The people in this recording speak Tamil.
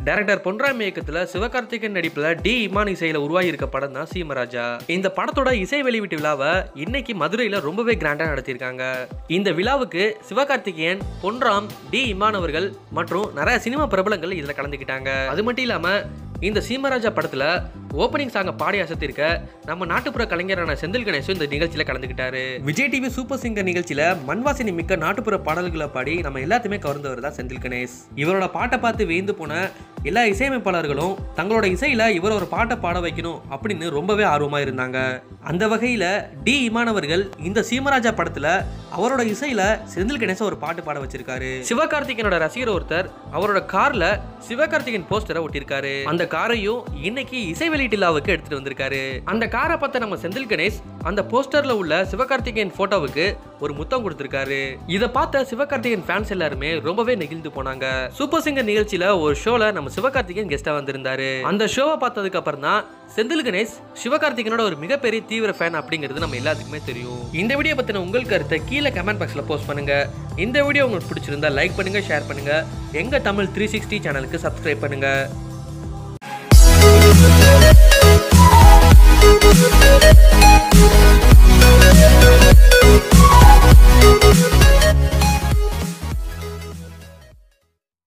டைரக்டர் பொன்ராம் இயக்கத்துல சிவகார்த்திகேயன் நடிப்புல டி இமான் இசையில உருவாகி இருக்க படம் தான் சீமராஜா இந்த படத்தோட இசை வெளியீட்டு விழாவை இன்னைக்கு மதுரையில ரொம்பவே கிராண்டா நடத்தியிருக்காங்க இந்த விழாவுக்கு சிவகார்த்திகேயன் பொன்ராம் டி இமான் அவர்கள் மற்றும் நிறைய சினிமா பிரபலங்கள் இதுல கலந்துக்கிட்டாங்க அது மட்டும் இல்லாம இந்த சீமராஜா படத்துல ஓப்பனிங் சாங்கை பாடி அசத்திருக்க நம்ம நாட்டுப்புற கலைஞரான செந்தில் கணேசும் இந்த நிகழ்ச்சியில கலந்துக்கிட்டாரு விஜய் டிவி சூப்பர் சிங்கர் நிகழ்ச்சியில மண்வாசினி மிக்க நாட்டுப்புற பாடல்களை பாடி நம்ம எல்லாத்தையுமே கவர்ந்தவர் தான் செந்தில் கணேஷ் இவரோட பாட்டை பார்த்து வியந்து போன எல்லா இசையமைப்பாளர்களும் தங்களோட இசையில இவர் ஒரு பாட்டை பாட வைக்கணும் அப்படின்னு ரொம்பவே ஆர்வமா இருந்தாங்க அந்த வகையில டி இமான் அவர்கள் இந்த சீமராஜா படத்துல அவரோட இசையில செந்தில் கணேச ஒரு பாட்டு பாட வச்சிருக்காரு சிவகார்த்திகேயனோட ரசிகர் ஒருத்தர் அவரோட கார்ல சிவகார்த்திகேயன் போஸ்டரை ஒட்டியிருக்காரு அந்த காரையும் இன்னைக்கு இசை வெளியீட்டு விழாவுக்கு எடுத்துட்டு வந்திருக்காரு அந்த காரை பார்த்த நம்ம செந்தில் கணேஷ் அந்த போஸ்டர்ல உள்ள சிவகார்த்திகேயன் போட்டோவுக்கு ஒரு முத்தம் கொடுத்திருக்காரு இதை பார்த்த சிவகார்த்திகேயன் ஃபேன்ஸ் எல்லாருமே ரொம்பவே நெகிழ்ந்து போனாங்க சூப்பர் சிங்கர் நிகழ்ச்சியில ஒரு ஷோல நம்ம சிவகார்த்திகேயன் கெஸ்டா வந்திருந்தாரு அந்த ஷோவை பார்த்ததுக்கு அப்புறம் தான் செந்தில் கணேஷ் சிவகார்த்திகேயனோட ஒரு மிகப்பெரிய தீவிர ஃபேன் அப்படிங்கிறது நம்ம எல்லாத்துக்குமே தெரியும் இந்த வீடியோ பத்தின உங்கள் கருத்தை கீழே கமெண்ட் பாக்ஸ்ல போஸ்ட் பண்ணுங்க இந்த வீடியோ உங்களுக்கு பிடிச்சிருந்தா லைக் பண்ணுங்க ஷேர் பண்ணுங்க எங்க தமிழ் த்ரீ சிக்ஸ்டி சேனலுக்கு சப்ஸ்கிரைப் பண்ணுங்க